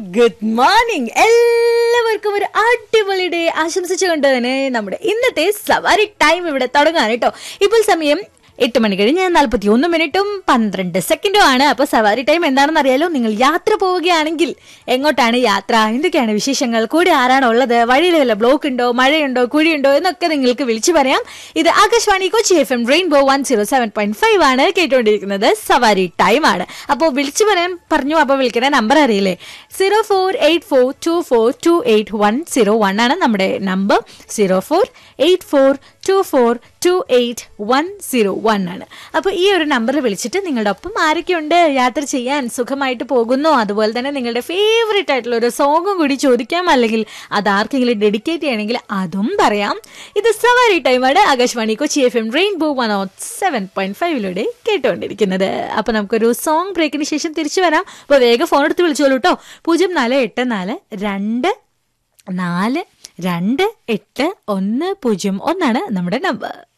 good morning എല്ലാവർക്കും ഒരു അടിപൊളി ഡേ ആശംസിച്ചുകൊണ്ട് തന്നെ നമ്മുടെ ഇന്നത്തെ സവാരി ടൈം ഇവിടെ തുടങ്ങാൻ കേട്ടോ ഇപ്പോൾ സമയം എട്ട് മണി കഴിഞ്ഞ് നാൽപ്പത്തി ഒന്ന് മിനിറ്റും പന്ത്രണ്ട് സെക്കൻഡും ആണ് അപ്പൊ സവാരി ടൈം എന്താണെന്ന് അറിയാലോ നിങ്ങൾ യാത്ര പോവുകയാണെങ്കിൽ എങ്ങോട്ടാണ് യാത്ര എന്തൊക്കെയാണ് വിശേഷങ്ങൾ കൂടെ ആരാണ് ഉള്ളത് വഴിയിൽ വല്ല ബ്ലോക്ക് ഉണ്ടോ മഴയുണ്ടോ കുഴിയുണ്ടോ എന്നൊക്കെ നിങ്ങൾക്ക് വിളിച്ചു പറയാം ഇത് Akashvani Kochi F M rainbow one zero seven point five ആണ് കേട്ടുകൊണ്ടിരിക്കുന്നത് സവാരി ടൈം ആണ് അപ്പോൾ വിളിച്ചു പറയാൻ പറഞ്ഞു അപ്പോൾ വിളിക്കുന്ന നമ്പർ അറിയില്ലേ zero four eight four two four two eight one zero one ആണ് നമ്മുടെ number zero four eight four two four two eight one zero one ആണ് അപ്പോൾ ഈ ഒരു നമ്പറിൽ വിളിച്ചിട്ട് നിങ്ങളുടെ ഒപ്പം ആരൊക്കെയുണ്ട് യാത്ര ചെയ്യാൻ സുഖമായിട്ട് പോകുന്നു അതുപോലെ തന്നെ നിങ്ങളുടെ ഫേവറേറ്റ് ആയിട്ടുള്ള ഒരു സോങ്ങും കൂടി ചോദിക്കാം അല്ലെങ്കിൽ അത് ആർക്കെങ്കിലും ഡെഡിക്കേറ്റ് ചെയ്യണമെങ്കിൽ അതും പറയാം ഇത് സവാരി ടൈമാണ് Akashvani Kochi F M rainbow one O seven point ഫൈവിലൂടെ കേട്ടുകൊണ്ടിരിക്കുന്നത് അപ്പോൾ നമുക്കൊരു സോങ് ബ്രേക്കിന് ശേഷം തിരിച്ചു വരാം അപ്പോൾ വേഗം ഫോൺ എടുത്ത് വിളിച്ചോളൂ കേട്ടോ പൂജ്യം നാല് എട്ട് നാല് രണ്ട് നാല് രണ്ട് എട്ട് ഒന്ന് പൂജ്യം ഒന്നാണ് നമ്മുടെ നമ്പർ